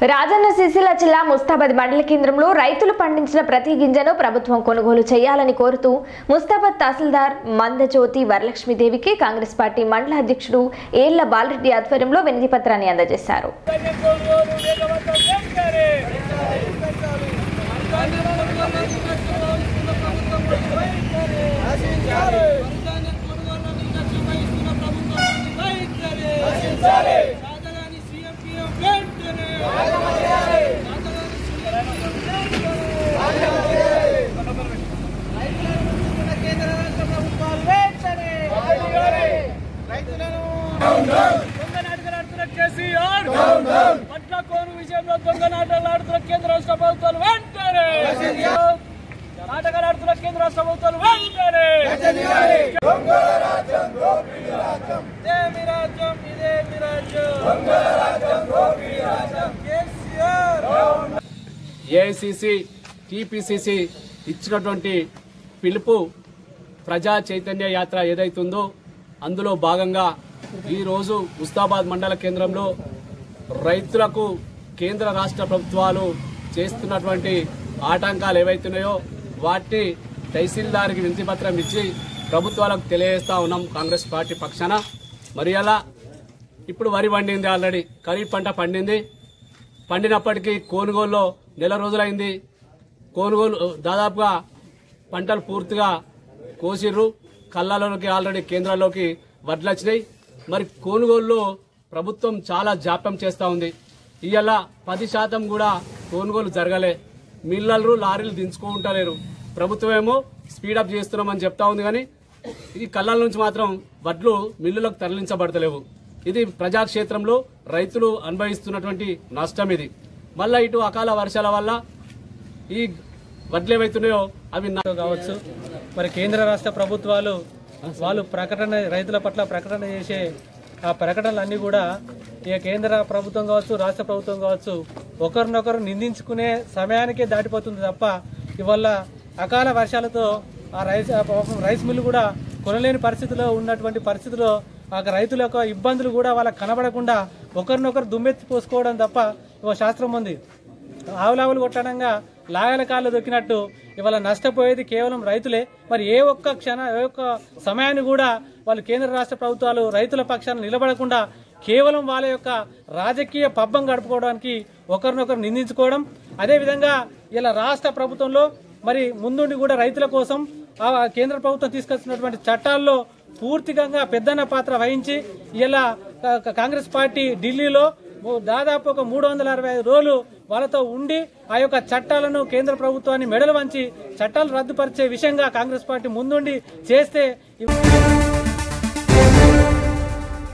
రాజన్న సిరిసిల్ల జిల్లా ముస్తాబాద్ మండల కేంద్రంలో రైతులు పండించిన ప్రతి గింజను ప్రభుత్వం కొనుగోలు చేయాలని కోరుతూ ముస్తాబాద్ తహసీల్దార్ మందజ్యోతి వరలక్ష్మీదేవికి కాంగ్రెస్ పార్టీ మండల అధ్యక్షుడు ఏళ్ల బాలరెడ్డి ఆధ్వర్యంలో వినతి పత్రాన్ని అందజేశారు దొంగనాటకాలు కేసీఆర్ పట్ల కోరు విషయంలో దొంగనాటకాలు ఆడుతున్న కేంద్ర రాష్ట్ర ప్రభుత్వాలు వెంటనే నాటకాలు ఆడుతున్న కేంద్ర రాష్ట్ర ప్రభుత్వాలు వెంటనే ఇదేమి రాజ్యం ఇదేమి రాజ్యం కేసీఆర్ ఏఐసిసి టిపిసిసి ఇచ్చినటువంటి పిలుపు ప్రజా చైతన్య యాత్ర ఏదైతుందో అందులో భాగంగా ఈరోజు ముస్తాబాద్ మండల కేంద్రంలో రైతులకు కేంద్ర రాష్ట్ర ప్రభుత్వాలు చేస్తున్నటువంటి ఆటంకాలు ఏవైతున్నాయో వాటిని తహసీల్దార్కి వినతి పత్రం ఇచ్చి ప్రభుత్వాలకు తెలియజేస్తా ఉన్నాం కాంగ్రెస్ పార్టీ పక్షాన మరి అలా ఇప్పుడు వరి పండింది ఆల్రెడీ ఖరీఫ్ పంట పండింది పండినప్పటికీ కొనుగోలులో నెల రోజులైంది కొనుగోలు దాదాపుగా పంటలు పూర్తిగా కోసిర్రు కళ్ళలోకి ఆల్రెడీ కేంద్రాల్లోకి వడ్లు వచ్చినాయి మరి కొనుగోలులో ప్రభుత్వం చాలా జాప్యం చేస్తూ ఉంది ఇవాళ పది శాతం కూడా కొనుగోలు జరగలే మిల్లర్లు లారీలు దించుకుంటలేరు ప్రభుత్వం ఏమో స్పీడప్ చేస్తున్నామని చెప్తా ఉంది కానీ ఈ కళ్ళల నుంచి మాత్రం వడ్లు మిల్లులకు తరలించబడతలేవు ఇది ప్రజాక్షేత్రంలో రైతులు అనుభవిస్తున్నటువంటి నష్టం ఇది మళ్ళా ఇటు అకాల వర్షాల వల్ల ఈ వడ్లు ఏవైతున్నాయో అవి నా- కావచ్చు మరి కేంద్ర రాష్ట్ర ప్రభుత్వాలు వాళ్ళు ప్రకటన రైతుల పట్ల ప్రకటన చేసే ఆ ప్రకటనలన్నీ కూడా ఇక కేంద్ర ప్రభుత్వం కావచ్చు రాష్ట్ర ప్రభుత్వం కావచ్చు ఒకరినొకరు నిందించుకునే సమయానికే దాటిపోతుంది తప్ప ఇవల్ల అకాల వర్షాలతో ఆ రైస్ ఆ పాపం రైస్ మిల్లు కూడా కొనలేని పరిస్థితిలో ఉన్నటువంటి పరిస్థితిలో ఆ రైతుల యొక్క ఇబ్బందులు కూడా వాళ్ళకి కనబడకుండా ఒకరినొకరు దుమ్మెత్తి పోసుకోవడం తప్ప ఇవ శాస్త్రం ఉంది ఆవులావులు కొట్టడంగా లాగల కాళ్ళు దొక్కినట్టు ఇవాళ నష్టపోయేది కేవలం రైతులే మరి ఏ ఒక్క క్షణ ఏ ఒక్క సమయాన్ని కూడా వాళ్ళు కేంద్ర రాష్ట్ర ప్రభుత్వాలు రైతుల పక్షాన నిలబడకుండా కేవలం వాళ్ళ యొక్క రాజకీయ పబ్బం గడుపుకోవడానికి ఒకరినొకరు నిందించుకోవడం అదేవిధంగా ఇలా రాష్ట్ర ప్రభుత్వంలో మరి ముందుండి కూడా రైతుల కోసం ఆ కేంద్ర ప్రభుత్వం తీసుకొచ్చినటువంటి చట్టాల్లో పూర్తిగా పెద్దన్న పాత్ర వహించి ఇలా కాంగ్రెస్ పార్టీ ఢిల్లీలో ఓ దాదాపు ఒక మూడు వందల అరవై ఐదు రోజులు వాళ్ళతో ఉండి ఆ యొక్క చట్టాలను కేంద్ర ప్రభుత్వాన్ని మెడలు వంచి చట్టాలు రద్దుపరిచే విషయంగా కాంగ్రెస్ పార్టీ ముందుండి చేస్తే ఇవ్-